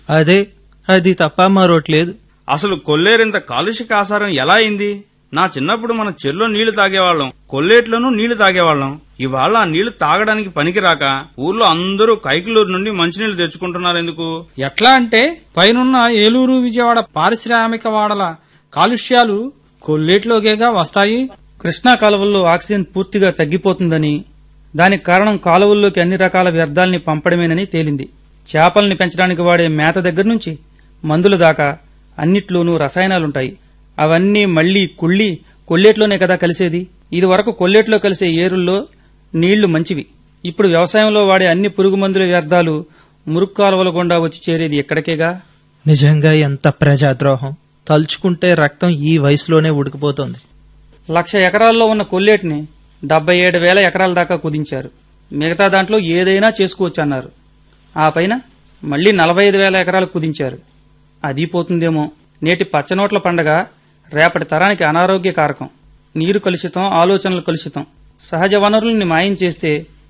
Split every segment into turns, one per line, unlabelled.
అదే అది తప్ప మరోట్లేదు
అసలు కొల్లేరింత కాలుష్య కాసారం ఎలా అయింది నా చిన్నప్పుడు మన చెరులో నీళ్లు తాగేవాళ్ళం కొల్లేట్లోనూ నీళ్లు తాగేవాళ్ళం ఇవాళ ఆ నీళ్లు తాగడానికి పనికిరాక ఊర్లో అందరూ కైకులూరు నుండి మంచినీళ్లు తెచ్చుకుంటున్నారు ఎందుకు
ఎట్లా అంటే పైనున్న ఏలూరు విజయవాడ పారిశ్రామిక వాడల కాలుష్యాలు కొల్లేట్లోకేగా వస్తాయి
కృష్ణా కాలువల్లో ఆక్సిజన్ పూర్తిగా తగ్గిపోతుందని దానికి కారణం కాలువల్లోకి అన్ని రకాల వ్యర్థాల్ని పంపడమేనని తేలింది చేపల్ని పెంచడానికి వాడే మేత దగ్గర నుంచి మందుల దాకా అన్నిట్లోనూ రసాయనాలుంటాయి అవన్నీ మళ్లీ కుళ్ళి కొల్లేట్లోనే కదా కలిసేది ఇది వరకు కొల్లేట్లో కలిసే ఏరుల్లో నీళ్లు మంచివి ఇప్పుడు వ్యవసాయంలో వాడే అన్ని పురుగు మందుల వ్యర్థాలు మురుగు కాలువల గుండా వచ్చి చేరేది ఎక్కడికేగా
నిజంగా ఎంత ప్రజాద్రోహం తలుచుకుంటే రక్తం ఈ వయసులోనే ఉడికిపోతోంది
లక్ష ఎకరాల్లో ఉన్న కొల్లేటిని డెబ్బై ఏడు వేల ఎకరాల దాకా కుదించారు మిగతా దాంట్లో ఏదైనా చేసుకోవచ్చు అన్నారు ఆ పైన మళ్లీ నలభై ఐదు వేల ఎకరాలు కుదించారు అది పోతుందేమో నేటి పచ్చనోట్ల పండగ రేపటి తరానికి అనారోగ్య కారకం నీరు కలుషితం ఆలోచనలు కలుషితం సహజ వనరుల్ని మాయం చేస్తే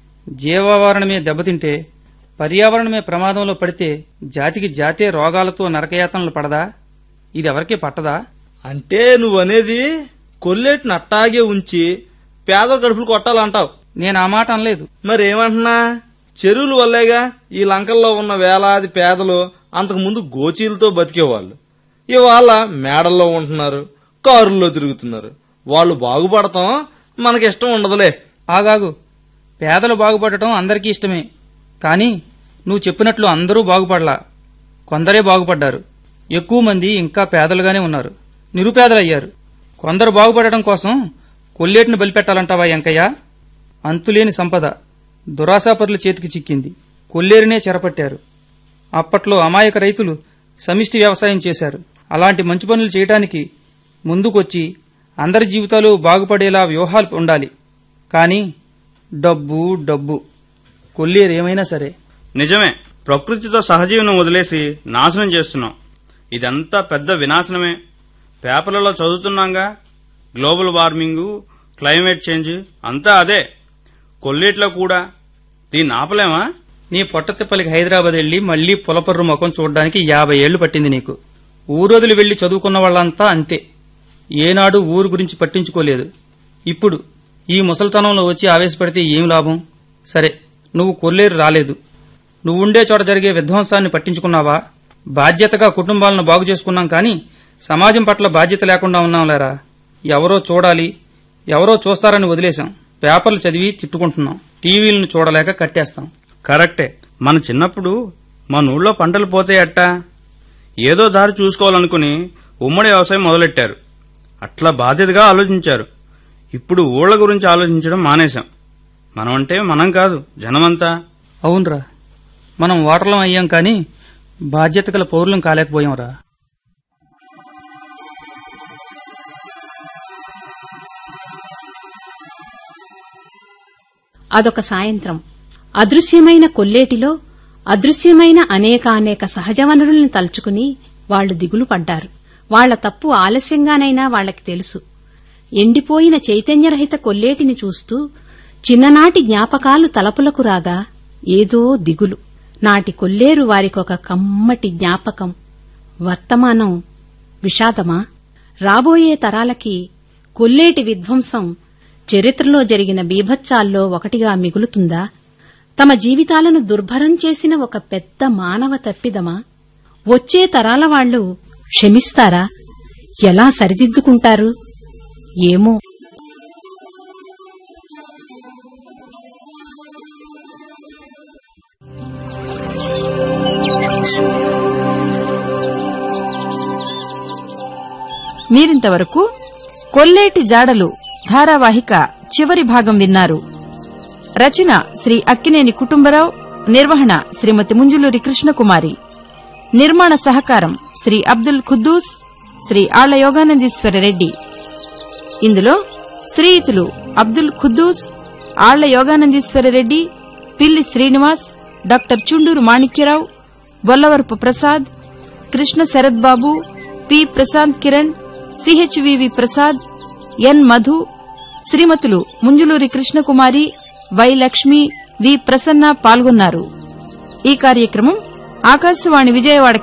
జీవావరణమే దెబ్బతింటే పర్యావరణమే ప్రమాదంలో పడితే జాతికి జాతే రోగాలతో నరకయాతనలు పడదా ఇది ఎవరికీ పట్టదా
అంటే నువ్వనేది కొల్లేటిని అట్టాగే ఉంచి పేద కడుపులు కొట్టాలంటావు
నేను ఆ మాట అనలేదు
మరేమంటున్నా చెరువుల వల్లేగా ఈ లంకల్లో ఉన్న వేలాది పేదలు అంతకుముందు గోచీలతో బతికేవాళ్ళు ఇవాళ మేడల్లో ఉంటున్నారు కారుల్లో తిరుగుతున్నారు వాళ్ళు బాగుపడతాం మనకిష్టం ఉండదులే
ఆగాగు పేదలు బాగుపడటం అందరికీ ఇష్టమే కానీ నువ్వు చెప్పినట్లు అందరూ బాగుపడలా కొందరే బాగుపడ్డారు ఎక్కువ మంది ఇంకా పేదలుగానే ఉన్నారు నిరుపేదలయ్యారు కొందరు బాగుపడటం కోసం కొల్లేటిని బలిపెట్టాలంటావా ఎంకయ్య అంతులేని సంపద దురాశాపరుల చేతికి చిక్కింది కొల్లేరినే చెరపట్టారు అప్పట్లో అమాయక రైతులు సమిష్టి వ్యవసాయం చేశారు అలాంటి మంచి పనులు చేయటానికి ముందుకొచ్చి అందరి జీవితాలు బాగుపడేలా వ్యూహాలు ఉండాలి కానీ డబ్బు డబ్బు కొల్లేరు ఏమైనా సరే
నిజమే ప్రకృతితో సహజీవనం వదిలేసి నాశనం చేస్తున్నాం ఇదంతా పెద్ద వినాశనమే పేపర్లలో చదువుతున్నాంగా గ్లోబల్ వార్మింగ్ క్లైమేట్ చేంజ్ అంతా అదే కొల్లేట్లో కూడా దీన్ని ఆపలేమా
నీ పొట్టతిప్పలికి హైదరాబాద్ వెళ్లి మళ్లీ పులపర్రు ముఖం చూడడానికి యాభై ఏళ్లు పట్టింది నీకు ఊరొదిలి వెళ్లి చదువుకున్న వాళ్ళంతా అంతే ఏనాడు ఊరు గురించి పట్టించుకోలేదు ఇప్పుడు ఈ ముసల్తనంలో వచ్చి ఆవేశపడితే ఏం లాభం సరే నువ్వు కొల్లేరు రాలేదు నువ్వుండే చోట జరిగే విధ్వంసాన్ని పట్టించుకున్నావా బాధ్యతగా కుటుంబాలను బాగు చేసుకున్నాం కానీ సమాజం పట్ల బాధ్యత లేకుండా ఉన్నాంలేరా ఎవరో చూడాలి ఎవరో చూస్తారని వదిలేశాం పేపర్లు చదివి తిట్టుకుంటున్నాం టీవీలను చూడలేక కట్టేస్తాం
కరెక్టే మన చిన్నప్పుడు మన ఊళ్ళో పంటలు పోతే అట్టా ఏదో దారి చూసుకోవాలనుకుని ఉమ్మడి వ్యవసాయం మొదలెట్టారు అట్లా బాధ్యతగా ఆలోచించారు ఇప్పుడు ఊళ్ళ గురించి ఆలోచించడం మానేశాం మనమంటే మనం కాదు జనమంతా
అవునరా మనం ఓటర్లం అయ్యాం కానీ బాధ్యత గల పౌరులం కాలేకపోయాంరా
అదొక సాయంత్రం అదృశ్యమైన కొల్లేటిలో అదృశ్యమైన అనేక అనేక సహజ వనరుల్ని తలుచుకుని వాళ్లు దిగులు పడ్డారు వాళ్ల తప్పు ఆలస్యంగానైనా వాళ్లకి తెలుసు ఎండిపోయిన చైతన్యరహిత కొల్లేటిని చూస్తూ చిన్ననాటి జ్ఞాపకాలు తలపులకు రాగా ఏదో దిగులు నాటి కొల్లేరు వారికొక కమ్మటి జ్ఞాపకం వర్తమానం విషాదమా రాబోయే తరాలకి కొల్లేటి విధ్వంసం చరిత్రలో జరిగిన బీభత్సాల్లో ఒకటిగా మిగులుతుందా తమ జీవితాలను దుర్భరం చేసిన ఒక పెద్ద మానవ తప్పిదమా వచ్చే తరాల వాళ్లు క్షమిస్తారా ఎలా సరిదిద్దుకుంటారు ఏమో
మీరింతవరకు కొల్లేటి జాడలు ధారావాహిక చివరి భాగం విన్నారు రచన శ్రీ అక్కినేని కుటుంబరావు నిర్వహణ శ్రీమతి ముంజులూరి కృష్ణకుమారి నిర్మాణ సహకారం శ్రీ అబ్దుల్ ఖుద్దూస్ శ్రీ ఆళ్ల యోగానందీశ్వర రెడ్డి ఇందులో శ్రీయుతులు అబ్దుల్ ఖుద్దూస్ ఆళ్ల Yoganandeeswara Reddy Pilli Srinivas doctor Chunduru Manikyarao Bollavarapu Prasad Krishna Sarath Babu P Prashanth Kiran CHVV Prasad N Madhu శ్రీమతులు ముంజులూరి కృష్ణకుమారి వై లక్ష్మి వి ప్రసన్న పాల్గొన్నారు ఈ కార్యక్రమం ఆకాశవాణి విజయవాడ